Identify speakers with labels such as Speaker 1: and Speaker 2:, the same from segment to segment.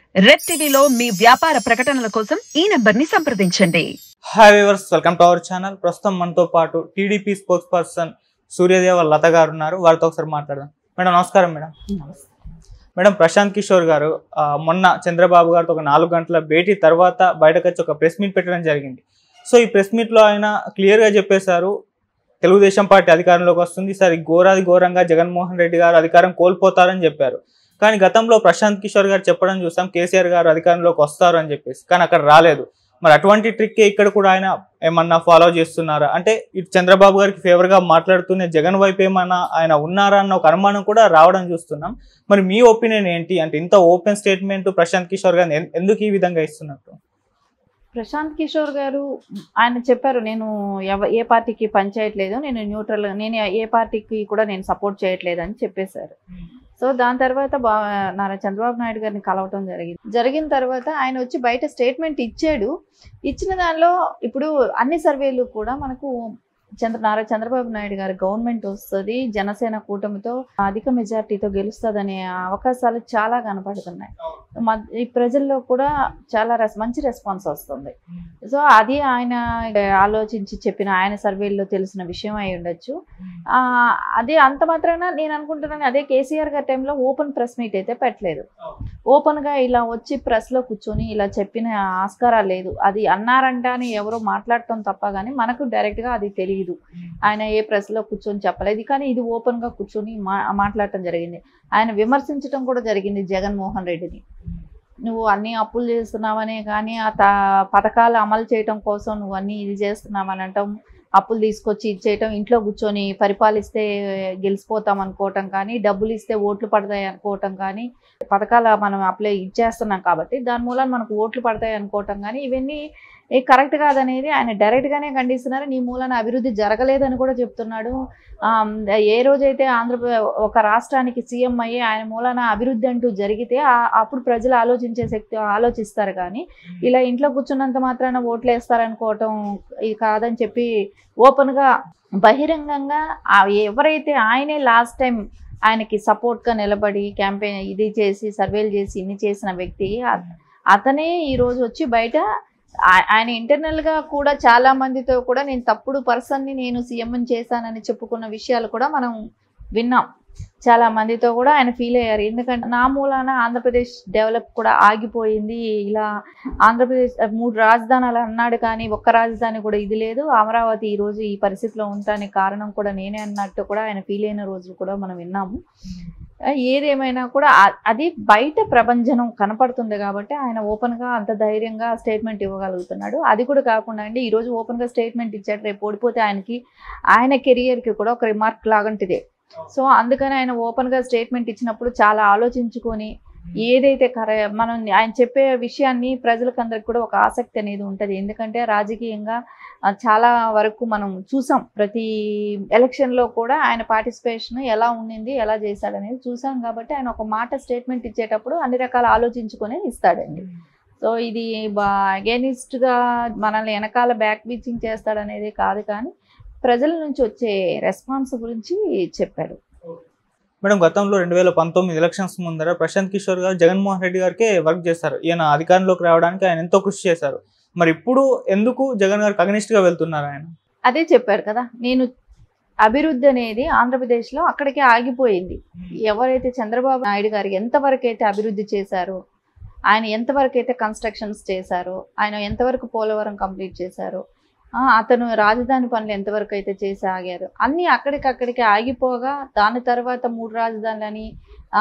Speaker 1: red టీవీలో మీ వ్యాపార ప్రకటనల కోసం ఈ నంబర్ ని సంప్రదించండి
Speaker 2: hi viewers welcome to our channel ప్రస్తుతం మనతో పాటు టీడీపీ స్పోక్స్ పర్సన్ సూర్యదేవ లత గారు ఉన్నారు వారితో ఒకసారి మాట్లాడదాం మేడం నమస్కారం మేడం మేడం ప్రశాంత్ కిషోర్ గారు ఆ, మొన్న చంద్రబాబు గారితో ఒక నాలుగు గంటల భేటీ తర్వాత బయటకు వచ్చి ఒక ప్రెస్ మీట్ పెట్టడం జరిగింది సో ఈ ప్రెస్ మీట్లో ఆయన క్లియర్గా చెప్పేశారు తెలుగుదేశం పార్టీ అధికారంలోకి వస్తుంది సరే ఘోరాది ఘోరంగా జగన్మోహన్ రెడ్డి గారు అధికారం కోల్పోతారని చెప్పారు కానీ గతంలో ప్రశాంత్ కిషోర్ గారు చెప్పడం చూసాం కేసీఆర్ గారు అధికారంలోకి వస్తారు అని చెప్పేసి కానీ అక్కడ రాలేదు మరి అటువంటి ట్రిక్ ఇక్కడ కూడా ఆయన ఏమన్నా ఫాలో చేస్తున్నారా అంటే ఇటు చంద్రబాబు గారికి ఫేవర్ గా మాట్లాడుతూనే జగన్ వైపు ఏమన్నా ఆయన ఉన్నారా అన్న ఒక అనుమానం కూడా రావడం చూస్తున్నాం మరి మీ ఒపీనియన్ ఏంటి అంటే ఇంత ఓపెన్ స్టేట్మెంట్ ప్రశాంత్ కిషోర్ గారు ఎన్- ఎందుకు ఈ విధంగా ఇస్తున్నట్టు
Speaker 3: ప్రశాంత్ కిషోర్ గారు ఆయన చెప్పారు నేను ఎవ ఏ పార్టీకి పనిచేయట్లేదు నేను న్యూట్రల్ నేను ఏ పార్టీకి కూడా నేను సపోర్ట్ చేయట్లేదు అని చెప్పేశారు సో దాని తర్వాత బా నారా చంద్రబాబు నాయుడు గారిని కలవటం జరిగింది జరిగిన తర్వాత ఆయన వచ్చి బయట స్టేట్మెంట్ ఇచ్చాడు ఇచ్చిన దానిలో ఇప్పుడు అన్ని సర్వేలు కూడా మనకు చంద్ర నారా చంద్రబాబు నాయుడు గారి గవర్నమెంట్ వస్తుంది జనసేన కూటమితో అధిక మెజార్టీతో గెలుస్తుందనే అవకాశాలు చాలా కనపడుతున్నాయి మ- ఈ ప్రజల్లో కూడా చాలా రెస్ మంచి రెస్పాన్స్ వస్తుంది సో అది ఆయన ఆలోచించి చెప్పిన ఆయన సర్వేల్లో తెలిసిన విషయం అయి ఉండొచ్చు ఆ, అదే అంత మాత్రాన నేను అనుకుంటున్నాను అదే కేసీఆర్ గారి టైంలో ఓపెన్ ప్రెస్ మీట్ అయితే పెట్టలేదు ఓపెన్ గా ఇలా వచ్చి ప్రెస్ లో కూర్చొని ఇలా చెప్పిన ఆస్కారాలు లేదు అది అన్నారంట అని ఎవరో మాట్లాడటం తప్ప కానీ మనకు డైరెక్ట్ గా అది తెలియదు ఆయన ఏ ప్రెస్ లో కూర్చొని చెప్పలేదు కానీ ఇది ఓపెన్ గా కూర్చొని మా మాట్లాడటం జరిగింది ఆయన విమర్శించడం కూడా జరిగింది జగన్మోహన్ రెడ్డిని నువ్వు అన్ని అప్పులు చేస్తున్నావనే కానీ ఆ త- పథకాలు అమలు చేయటం కోసం నువ్వు అన్ని ఇది చేస్తున్నావని అంటాం అప్పులు తీసుకొచ్చి ఇచ్చేయటం ఇంట్లో కూర్చొని పరిపాలిస్తే గెలిచిపోతాం అనుకోవటం కానీ డబ్బులు ఇస్తే ఓట్లు పడతాయి అనుకోవటం కానీ పథకాలు మనం అప్లై ఇచ్చేస్తున్నాం కాబట్టి దాని మూలాన మనకు ఓట్లు పడతాయి అనుకోవటం కానీ ఇవన్నీ ఏ కరెక్ట్ కాదనేది ఆయన డైరెక్ట్గానే ఖండిస్తున్నారు నీ మూలాన అభివృద్ధి జరగలేదని కూడా చెప్తున్నాడు ఆమ్, ఏ రోజైతే ఆంధ్రప్రదేశ్ ఒక రాష్ట్రానికి సీఎం అయ్యి ఆయన మూలాన అభివృద్ధి అంటూ జరిగితే ఆ- అప్పుడు ప్రజలు ఆలోచించే శక్తి ఆలోచిస్తారు కానీ ఇలా ఇంట్లో కూర్చున్నంత మాత్రాన ఓట్లు వేస్తారనుకోవటం ఇది కాదని చెప్పి ఓపెన్గా బహిరంగంగా ఆ ఎవరైతే ఆయనే లాస్ట్ టైం ఆయనకి సపోర్ట్గా నిలబడి క్యాంపెయిన్ ఇది చేసి సర్వేలు చేసి ఇన్ని చేసిన వ్యక్తి అ- అతనే ఈరోజు వచ్చి బయట ఆ- ఆయన internal గా కూడా చాలా మందితో కూడా నేను తప్పుడు పర్సన్ని నేను సీఎం చేశానని చెప్పుకున్న విషయాలు కూడా మనం విన్నాం చాలా మందితో కూడా ఆయన ఫీల్ అయ్యారు ఎందుకంటే నా మూలాన ఆంధ్రప్రదేశ్ డెవలప్ కూడా ఆగిపోయింది ఇలా ఆంధ్రప్రదేశ్ మూడు రాజధానులు అన్నాడు కానీ ఒక్క రాజధాని కూడా ఇది లేదు అమరావతి ఈ రోజు ఈ పరిస్థితిలో ఉండటానికి కారణం కూడా నేనే అన్నట్టు కూడా ఆయన ఫీల్ అయిన రోజులు కూడా మనం విన్నాము ఆ, ఏదేమైనా కూడా ఆ- అది బయట ప్రభంజనం కనపడుతుంది కాబట్టి ఆయన ఓపెన్ గా అంత ధైర్యంగా స్టేట్మెంట్ ఇవ్వగలుగుతున్నాడు అది కూడా కాకుండా అండి ఈ రోజు ఓపెన్ గా స్టేట్మెంట్ ఇచ్చాడు రేపు ఓడిపోతే ఆయనకి ఆయన కెరియర్ కి కూడా ఒక రిమార్క్ లాగంటిదే సో అందుకని ఆయన ఓపెన్ గా స్టేట్మెంట్ ఇచ్చినప్పుడు చాలా ఆలోచించుకొని ఏదైతే కర మనం ఆయన చెప్పే విషయాన్ని ప్రజలకు అందరికి కూడా ఒక ఆసక్తి అనేది ఉంటుంది ఎందుకంటే రాజకీయంగా ఆ, చాలా వరకు మనం చూసాం ప్రతి ఎలక్షన్లో కూడా ఆయన పార్టిసిపేషన్ ఎలా ఉండింది ఎలా చేశాడనేది చూసాం కాబట్టి ఆయన ఒక మాట స్టేట్మెంట్ ఇచ్చేటప్పుడు అన్ని రకాల ఆలోచించుకొని ఇస్తాడండి సో ఇది బా అగేనిస్ట్గా మనల్ని వెనకాల బ్యాక్ బీచింగ్ చేస్తాడనేది కాదు కానీ ప్రజల నుంచి వచ్చే రెస్పాన్స్ గురించి చెప్పాడు
Speaker 2: మేడం గతంలో రెండు వేల పంతొమ్మిది ఎలక్షన్స్ ముందర ప్రశాంత్ కిషోర్ గారు జగన్మోహన్ రెడ్డి గారికి వర్క్ చేశారు ఈయన అధికారంలోకి రావడానికి ఆయన ఎంతో కృషి చేశారు మరి ఇప్పుడు ఎందుకు జగన్ గారికి అగనిస్ట్ గా వెళ్తున్నారు ఆయన
Speaker 3: అదే చెప్పారు కదా నేను అభివృద్ధి అనేది ఆంధ్రప్రదేశ్లో అక్కడికే ఆగిపోయింది ఎవరైతే చంద్రబాబు నాయుడు గారు ఎంతవరకు అయితే అభివృద్ధి చేశారో ఆయన ఎంతవరకు అయితే కన్స్ట్రక్షన్స్ చేశారో ఆయన ఎంతవరకు పోలవరం కంప్లీట్ చేశారో ఆ, అతను రాజధాని పనులు ఎంతవరకు అయితే చేసి ఆగారు అన్నీ అక్కడికక్కడికి ఆగిపోగా దాని తర్వాత మూడు రాజధానులని ఆ,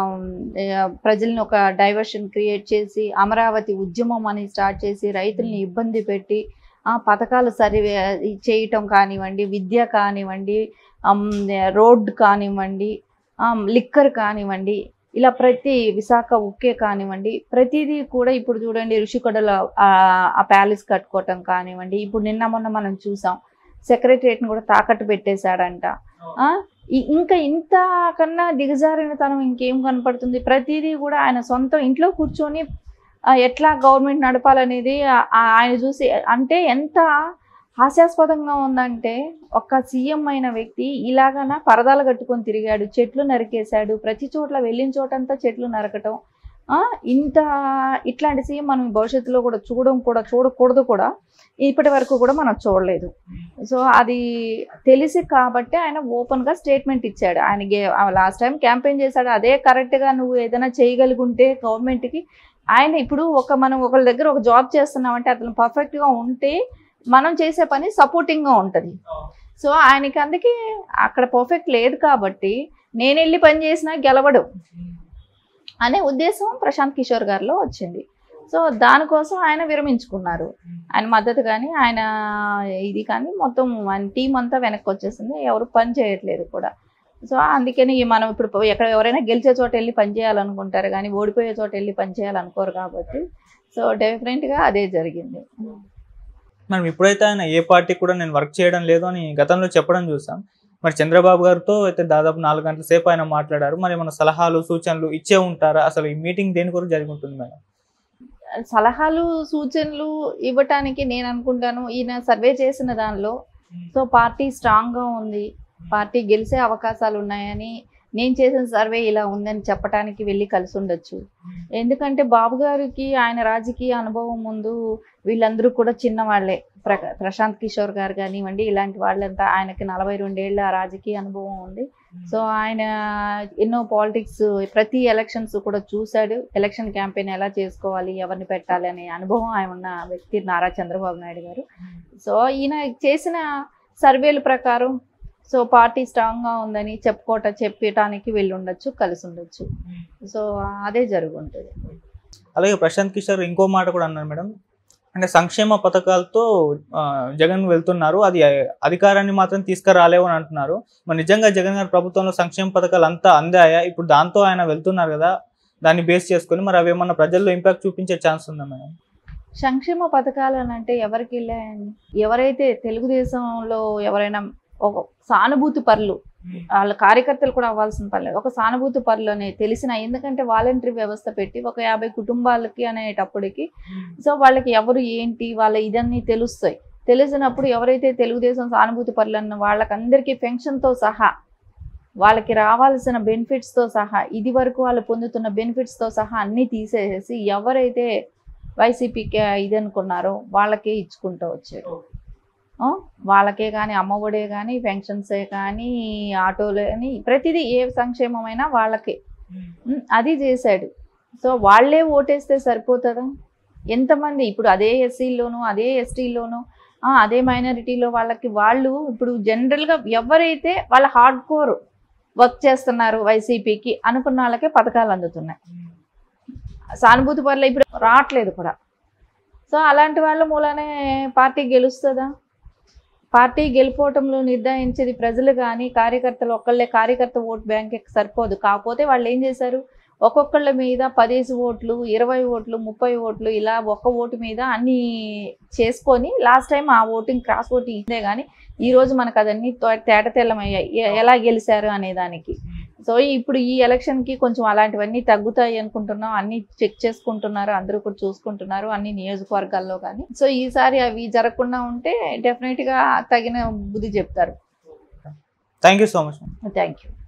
Speaker 3: ఏ, ప్రజల్ని ఒక డైవర్షన్ క్రియేట్ చేసి అమరావతి ఉద్యమం అని స్టార్ట్ చేసి రైతుల్ని ఇబ్బంది పెట్టి ఆ, పథకాలు సరి చేయటం కానివ్వండి విద్య కానివ్వండి అమ్, రోడ్ కానివ్వండి ఆమ్, లిక్కర్ కానివ్వండి ఇలా ప్రతి విశాఖ ఉక్కే కానివ్వండి ప్రతిదీ కూడా ఇప్పుడు చూడండి ఋషికొండలో ఆ- ఆ ప్యాలెస్ కట్టుకోవటం కానివ్వండి ఇప్పుడు నిన్న మొన్న మనం చూసాం సెక్రటరియట్ని కూడా తాకట్టు పెట్టేశాడంట ఆ, ఇ- ఇంకా ఇంత కన్నా దిగజారిన తనం ఇంకేం కనపడుతుంది ప్రతిదీ కూడా ఆయన సొంత ఇంట్లో కూర్చొని ఆ, ఎట్లా గవర్నమెంట్ నడపాలనేది ఆ- ఆ- ఆయన చూసి అంటే ఎంత హాస్యాస్పదంగా ఉందంటే ఒక్క సీఎం అయిన వ్యక్తి ఇలాగన పరదాలు కట్టుకొని తిరిగాడు చెట్లు నరికేశాడు ప్రతి చోట్ల వెళ్ళిన చోటంతా చెట్లు నరకటం ఆ, ఇంత ఇట్లాంటి సీఎం మనం భవిష్యత్తులో కూడా చూడడం కూడా చూడకూడదు కూడా ఇప్పటి వరకు కూడా మనం చూడలేదు సో అది తెలిసి కాబట్టి ఆయన ఓపెన్ గా స్టేట్మెంట్ ఇచ్చాడు ఆయన లాస్ట్ టైం క్యాంపెయిన్ చేశాడు అదే కరెక్ట్ గా నువ్వు ఏదైనా చేయగలిగుంటే గవర్నమెంట్ కి ఆయన ఇప్పుడు ఒక మనం ఒకళ్ళ దగ్గర ఒక జాబ్ చేస్తున్నామంటే అతను పర్ఫెక్ట్ గా ఉంటే మనం చేసే పని సపోర్టింగ్ గా ఉంటది సో ఆయనకి అందుకే అక్కడ పర్ఫెక్ట్ లేదు కాబట్టి నేను వెళ్ళి పని చేసినా గెలవడు అనే ఉద్దేశం ప్రశాంత్ కిషోర్ గారిలో వచ్చింది సో దానికోసం ఆయన విరమించుకున్నారు ఆయన మద్దతు కానీ ఆయన ఇది కానీ మొత్తం ఆయన టీం అంతా వెనక్కి వచ్చేసింది ఎవరు పని చేయట్లేదు కూడా సో అందుకని మనం ఇప్పుడు ఎక్కడ ఎవరైనా గెలిచే చోట వెళ్ళి పని చేయాలనుకుంటారు కానీ ఓడిపోయే చోట వెళ్ళి పని చేయాలనుకోరు కాబట్టి సో డెఫినెట్గా అదే జరిగింది
Speaker 2: మనం ఇప్పుడైతే ఆయన ఏ పార్టీ కూడా నేను వర్క్ చేయడం లేదు అని గతంలో చెప్పడం చూసాం మరి చంద్రబాబు గారితో అయితే దాదాపు నాలుగు గంటల సేపు ఆయన మాట్లాడారు మరి మన సలహాలు సూచనలు ఇచ్చే ఉంటారా అసలు ఈ మీటింగ్ దేని కొరకు జరిగి ఉంటుంది మేడం
Speaker 3: సలహాలు సూచనలు ఇవ్వటానికి నేను అనుకుంటాను ఈయన సర్వే చేసిన దానిలో సో పార్టీ స్ట్రాంగ్గా ఉంది పార్టీ గెలిచే అవకాశాలు ఉన్నాయని నేను చేసిన సర్వే ఇలా ఉందని చెప్పడానికి వెళ్ళి కలిసి ఉండొచ్చు ఎందుకంటే బాబు గారికి ఆయన రాజకీయ అనుభవం ముందు వీళ్ళందరూ కూడా చిన్నవాళ్లే ప్ర ప్రశాంత్ కిషోర్ గారు కానివ్వండి ఇలాంటి వాళ్ళంతా ఆయనకి నలభై రెండేళ్ల రాజకీయ అనుభవం ఉంది సో ఆయన ఎన్నో పాలిటిక్స్ ప్రతి ఎలక్షన్స్ కూడా చూశాడు ఎలక్షన్ క్యాంపెయిన్ ఎలా చేసుకోవాలి ఎవరిని పెట్టాలి అనే అనుభవం ఆయన ఉన్న వ్యక్తి నారా చంద్రబాబు నాయుడు గారు సో ఈయన చేసిన సర్వేల ప్రకారం సో పార్టీ స్ట్రాంగ్గా ఉందని చెప్పుకోట చెప్పటానికి వెళ్ళి ఉండొచ్చు కలిసి ఉండొచ్చు సో అదే జరుగుంటుంది
Speaker 2: అలాగే ప్రశాంత్ కిషోర్ ఇంకో మాట కూడా అన్నారు మేడం అంటే సంక్షేమ పథకాలతో ఆ, జగన్ వెళ్తున్నారు అది అధికారాన్ని మాత్రం తీసుకురాలేవు అని అంటున్నారు మరి నిజంగా జగన్ గారి ప్రభుత్వంలో సంక్షేమ పథకాలు అంతా అందాయా ఇప్పుడు దాంతో ఆయన వెళ్తున్నారు కదా దాన్ని బేస్ చేసుకొని మరి అవి ఏమన్నా ప్రజల్లో ఇంపాక్ట్ చూపించే ఛాన్స్ ఉందా మేడం
Speaker 3: సంక్షేమ పథకాలు అని అంటే ఎవరికి వెళ్ళాయండి ఎవరైతే తెలుగుదేశంలో ఎవరైనా ఒక సానుభూతి పరులు వాళ్ళ కార్యకర్తలు కూడా అవ్వాల్సిన పర్లేదు ఒక సానుభూతి పరులు అనే తెలిసిన ఎందుకంటే వాలంటరీ వ్యవస్థ పెట్టి ఒక యాభై కుటుంబాలకి అనేటప్పటికి సో వాళ్ళకి ఎవరు ఏంటి వాళ్ళ ఇదన్నీ తెలుస్తాయి తెలిసినప్పుడు ఎవరైతే తెలుగుదేశం సానుభూతి పరులు అన్న వాళ్ళకందరికీ పెన్షన్తో సహా వాళ్ళకి రావాల్సిన బెనిఫిట్స్తో సహా ఇది వరకు వాళ్ళు పొందుతున్న బెనిఫిట్స్తో సహా అన్నీ తీసేసి ఎవరైతే వైసీపీకి ఇది అనుకున్నారో వాళ్ళకే ఇచ్చుకుంటూ వచ్చారు ఆ, వాళ్ళకే కానీ అమ్మఒడే కానీ పెన్షన్సే కానీ ఆటోలే కానీ ప్రతిదీ ఏ సంక్షేమమైనా వాళ్ళకే ఉమ్, అది చేశాడు సో వాళ్ళే ఓటేస్తే సరిపోతుందా ఎంతమంది ఇప్పుడు అదే ఎస్సీలోను అదే ఎస్టీలోను అదే మైనారిటీలో వాళ్ళకి వాళ్ళు ఇప్పుడు జనరల్గా ఎవరైతే వాళ్ళ హార్డ్ కోర్ వర్క్ చేస్తున్నారు వైసీపీకి అనుకున్న వాళ్ళకే పథకాలు అందుతున్నాయి సానుభూతి పనులు ఇప్పుడు రావట్లేదు కూడా సో అలాంటి వాళ్ళ మూలనే పార్టీ గెలుస్తుందా పార్టీ గెలుపోవటంలో నిర్ణయించేది ప్రజలు కానీ కార్యకర్తలు ఒక్కళ్ళే కార్యకర్త ఓట్ బ్యాంక్ సరిపోదు కాకపోతే వాళ్ళు ఏం చేశారు ఒక్కొక్కళ్ళ మీద పదేసి ఓట్లు ఇరవై ఓట్లు ముప్పై ఓట్లు ఇలా ఒక్క ఓటు మీద అన్ని చేసుకొని లాస్ట్ టైం ఆ ఓటింగ్ క్రాస్ ఓటింగ్ ఇదే కానీ ఈ రోజు మనకు అదన్నీ తో- తేట తెల్లమయ్యాయి ఎ- ఎలా గెలిచారు అనే దానికి సో ఇప్పుడు ఈ ఎలక్షన్కి కొంచెం అలాంటివన్నీ తగ్గుతాయి అనుకుంటున్నాం అన్ని చెక్ చేసుకుంటున్నారు అందరూ కూడా చూసుకుంటున్నారు అన్ని నియోజకవర్గాల్లో కానీ సో ఈసారి అవి జరగకుండా ఉంటే డెఫినెట్గా తగిన బుద్ధి చెప్తారు
Speaker 2: thank you so much
Speaker 3: thank you